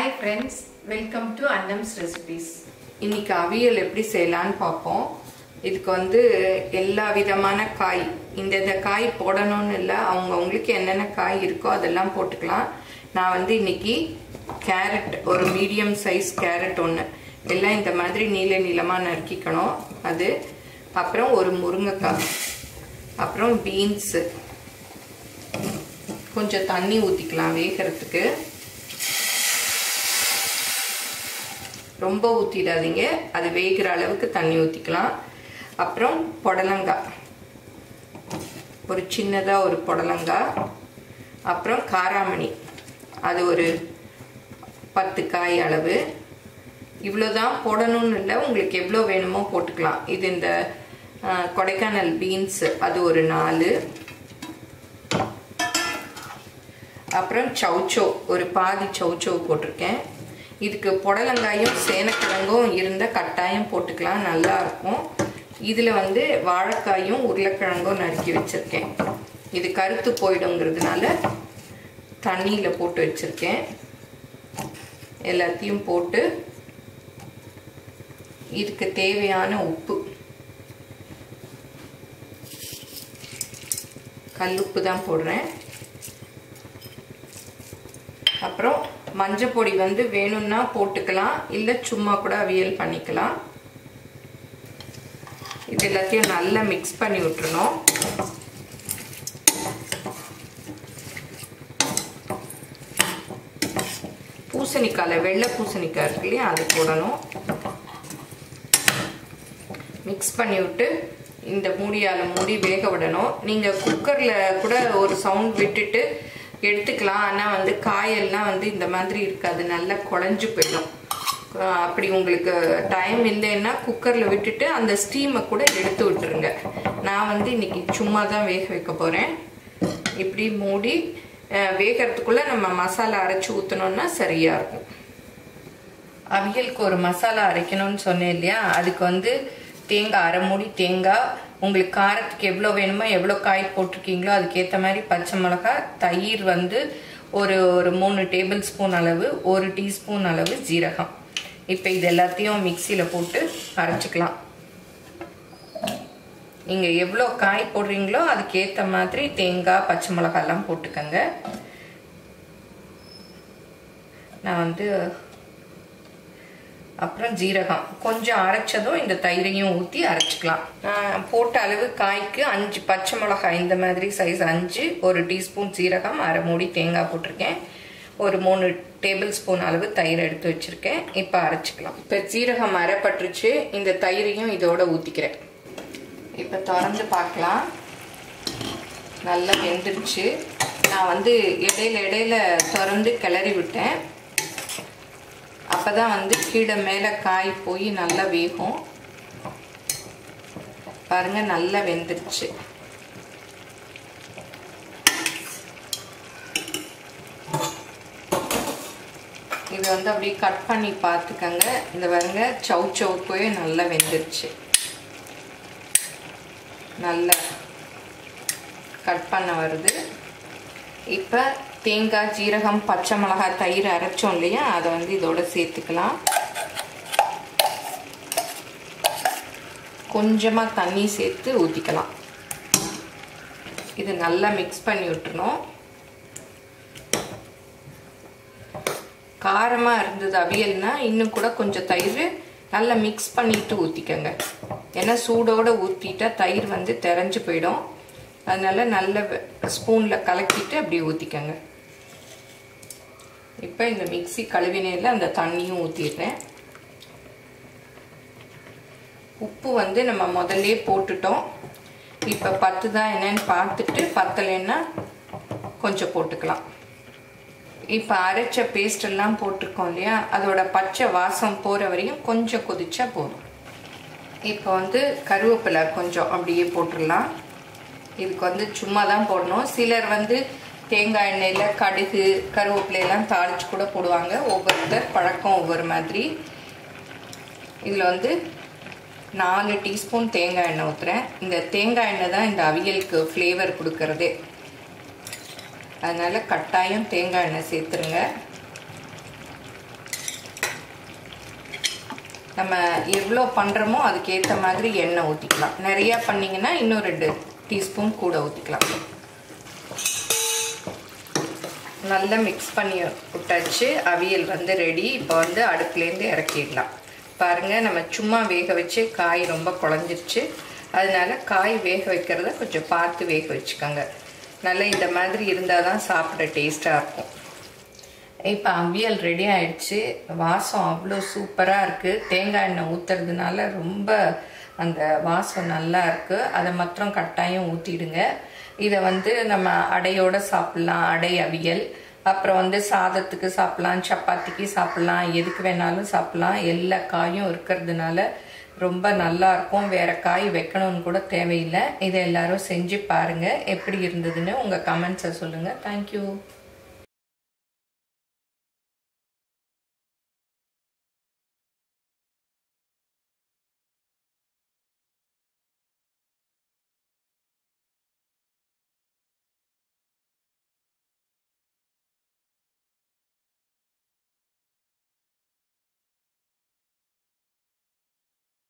hi friends welcome to Annam's recipes இன்னைக்கு அவியல் எப்படி செய்யலான்னு பார்ப்போம் இதுக்கு வந்து எல்லா விதமான காய் இந்த இந்த காய் போடணும்னு இல்லை அவங்க அவங்களுக்கு என்னென்ன காய் இருக்கோ அதெல்லாம் போட்டுக்கலாம் நான் வந்து இன்னைக்கு கேரட் ஒரு மீடியம் சைஸ் கேரட் ஒன்று எல்லாம் இந்த மாதிரி நீல நீளமாக நறுக்கிக்கணும் அது அப்புறம் ஒரு முருங்கைக்காய் அப்புறம் பீன்ஸு கொஞ்சம் தண்ணி ஊற்றிக்கலாம் வேகிறதுக்கு ரொம்ப ஊற்றிடாதீங்க அது வேகிற அளவுக்கு தண்ணி ஊற்றிக்கலாம் அப்புறம் புடலங்காய் ஒரு சின்னதாக ஒரு புடலங்காய் அப்புறம் காராமணி அது ஒரு பத்து காய் அளவு இவ்வளோதான் போடணும்னு இல்லை உங்களுக்கு எவ்வளோ வேணுமோ போட்டுக்கலாம் இது இந்த கொடைக்கானல் பீன்ஸ் அது ஒரு நாலு அப்புறம் சவுச்சோ ஒரு பாதி சவுச்சோ போட்டிருக்கேன் இதுக்கு புடலங்காயும் சேனக்கிழங்கும் இருந்தால் கட்டாயம் போட்டுக்கலாம் நல்லா இருக்கும் இதில் வந்து வாழைக்காயும் உருளைக்கிழங்கும் நறுக்கி வச்சுருக்கேன் இது கருத்து போயிடுங்கிறதுனால தண்ணியில் போட்டு வச்சுருக்கேன் எல்லாத்தையும் போட்டு இதுக்கு தேவையான உப்பு கல்லுப்பு தான் போடுறேன் அப்புறம் மஞ்சள் பொடி வந்து வேணும்னா போட்டுக்கலாம் இல்லை சும்மா கூட அவியல் பண்ணிக்கலாம் இது எல்லாத்தையும் நல்லா மிக்ஸ் பண்ணி விட்டுருணும் பூசணிக்காயில் வெள்ளை பூசணிக்காய் இருக்கு இல்லையா அது போடணும் மிக்ஸ் பண்ணி விட்டு இந்த மூடியால் மூடி வேக விடணும் நீங்கள் குக்கரில் கூட ஒரு சவுண்ட் விட்டுட்டு எடுத்துக்கலாம் ஆனால் வந்து காயெல்லாம் வந்து இந்த மாதிரி இருக்காது நல்லா குழஞ்சு போயிடும் அப்படி உங்களுக்கு டைம் இல்லைன்னா குக்கரில் விட்டுட்டு அந்த ஸ்டீமை கூட எடுத்து விட்டுருங்க நான் வந்து இன்னைக்கு சும்மா தான் வேக வைக்க போகிறேன் இப்படி மூடி வேகிறதுக்குள்ளே நம்ம மசாலா அரைச்சி ஊற்றினோன்னா சரியாக இருக்கும் அவியலுக்கு ஒரு மசாலா அரைக்கணும்னு சொன்னேன் இல்லையா அதுக்கு வந்து தேங்காய் அரை மூடி தேங்காய் உங்களுக்கு காரத்துக்கு எவ்வளோ வேணுமோ எவ்வளோ காய் போட்டிருக்கீங்களோ அதுக்கேற்ற மாதிரி பச்சை மிளகா தயிர் வந்து ஒரு ஒரு மூணு டேபிள் ஸ்பூன் அளவு ஒரு டீஸ்பூன் அளவு ஜீரகம் இப்போ இது எல்லாத்தையும் மிக்சியில் போட்டு அரைச்சிக்கலாம் நீங்கள் எவ்வளோ காய் போடுறீங்களோ அதுக்கேற்ற மாதிரி தேங்காய் பச்சை மிளகாலாம் போட்டுக்கோங்க நான் வந்து அப்புறம் ஜீரகம் கொஞ்சம் அரைச்சதும் இந்த தயிரையும் ஊற்றி அரைச்சிக்கலாம் போட்ட அளவு காய்க்கு அஞ்சு பச்சை மிளகாய் இந்த மாதிரி சைஸ் அஞ்சு ஒரு டீஸ்பூன் ஜீரகம் அரை மூடி தேங்காய் போட்டிருக்கேன் ஒரு மூணு டேபிள் ஸ்பூன் அளவு தயிர் எடுத்து வச்சுருக்கேன் இப்போ அரைச்சிக்கலாம் இப்போ ஜீரகம் அரைப்பட்டுருச்சு இந்த தயிரையும் இதோட ஊற்றிக்கிறேன் இப்போ திறந்து பார்க்கலாம் நல்லா வெந்துருச்சு நான் வந்து இடையில இடையில திறந்து கிளறி விட்டேன் அப்போ தான் வந்து கீழே மேலே காய் போய் நல்லா வேகும் பாருங்கள் நல்லா வெந்துருச்சு இது வந்து அப்படியே கட் பண்ணி பார்த்துக்கங்க இந்த பாருங்க சவு சவுக்கவே நல்லா வெந்துருச்சு நல்லா கட் பண்ண வருது இப்போ தேங்காய் ஜீரகம் பச்சை மிளகாய் தயிர் அரைச்சோம் இல்லையா அதை வந்து இதோட சேர்த்துக்கலாம் கொஞ்சமாக தண்ணி சேர்த்து ஊற்றிக்கலாம் இது நல்லா மிக்ஸ் பண்ணி விட்டுணும் காரமாக இருந்தது அவியல்னா இன்னும் கூட கொஞ்சம் தயிர் நல்லா மிக்ஸ் பண்ணிட்டு ஊற்றிக்கங்க ஏன்னா சூடோடு ஊற்றிட்டா தயிர் வந்து தெரிஞ்சு போயிடும் அதனால நல்ல ஸ்பூனில் கலக்கிட்டு அப்படியே ஊற்றிக்கங்க இப்போ இந்த மிக்சி கழுவினையில் அந்த தண்ணியும் ஊற்றிடுறேன் உப்பு வந்து நம்ம முதல்ல போட்டுட்டோம் இப்போ பத்து தான் என்னன்னு பார்த்துட்டு பத்தலைன்னா கொஞ்சம் போட்டுக்கலாம் இப்போ அரைச்ச பேஸ்ட் எல்லாம் போட்டிருக்கோம் இல்லையா அதோட பச்சை வாசம் போகிற வரையும் கொஞ்சம் கொதிச்சா போதும் இப்போ வந்து கருவேப்பிலை கொஞ்சம் அப்படியே போட்டுடலாம் இதுக்கு வந்து சும்மா தான் போடணும் சிலர் வந்து தேங்காய் எண்ணெயில் கடுகு கருவேப்பிலையெல்லாம் தாளித்து கூட போடுவாங்க ஒவ்வொருத்தர் பழக்கம் ஒவ்வொரு மாதிரி இதில் வந்து நாலு டீஸ்பூன் தேங்காய் எண்ணெய் ஊற்றுறேன் இந்த தேங்காய் எண்ணெய் தான் இந்த அவியலுக்கு ஃப்ளேவர் கொடுக்கறதே அதனால் கட்டாயம் தேங்காய் எண்ணெய் சேர்த்துருங்க நம்ம எவ்வளோ பண்ணுறோமோ அதுக்கேற்ற மாதிரி எண்ணெய் ஊற்றிக்கலாம் நிறையா பண்ணிங்கன்னா இன்னும் ரெண்டு டீஸ்பூன் கூட ஊற்றிக்கலாம் நல்லா மிக்ஸ் பண்ணி விட்டாச்சு அவியல் வந்து ரெடி இப்போ வந்து அடுப்புலேருந்து இறக்கிடலாம் பாருங்கள் நம்ம சும்மா வேக வச்சு காய் ரொம்ப குழஞ்சிருச்சு அதனால காய் வேக வைக்கிறத கொஞ்சம் பார்த்து வேக வச்சுக்கோங்க நல்லா இந்த மாதிரி இருந்தால் தான் சாப்பிட டேஸ்ட்டாக இருக்கும் இப்போ அவியல் ரெடி ஆயிடுச்சு வாசம் அவ்வளோ சூப்பராக இருக்குது தேங்காய் எண்ணெய் ஊற்றுறதுனால ரொம்ப அந்த வாசம் நல்லா இருக்குது அதை மாத்திரம் கட்டாயம் ஊற்றிடுங்க இதை வந்து நம்ம அடையோடு சாப்பிட்லாம் அடை அவியல் அப்புறம் வந்து சாதத்துக்கு சாப்பிட்லாம் சப்பாத்திக்கு சாப்பிட்லாம் எதுக்கு வேணாலும் சாப்பிட்லாம் எல்லா காயும் இருக்கிறதுனால ரொம்ப நல்லா இருக்கும் வேற காய் வைக்கணும்னு கூட தேவையில்லை இதை எல்லாரும் செஞ்சு பாருங்க எப்படி இருந்ததுன்னு உங்க கமெண்ட்ஸை சொல்லுங்க தேங்க்யூ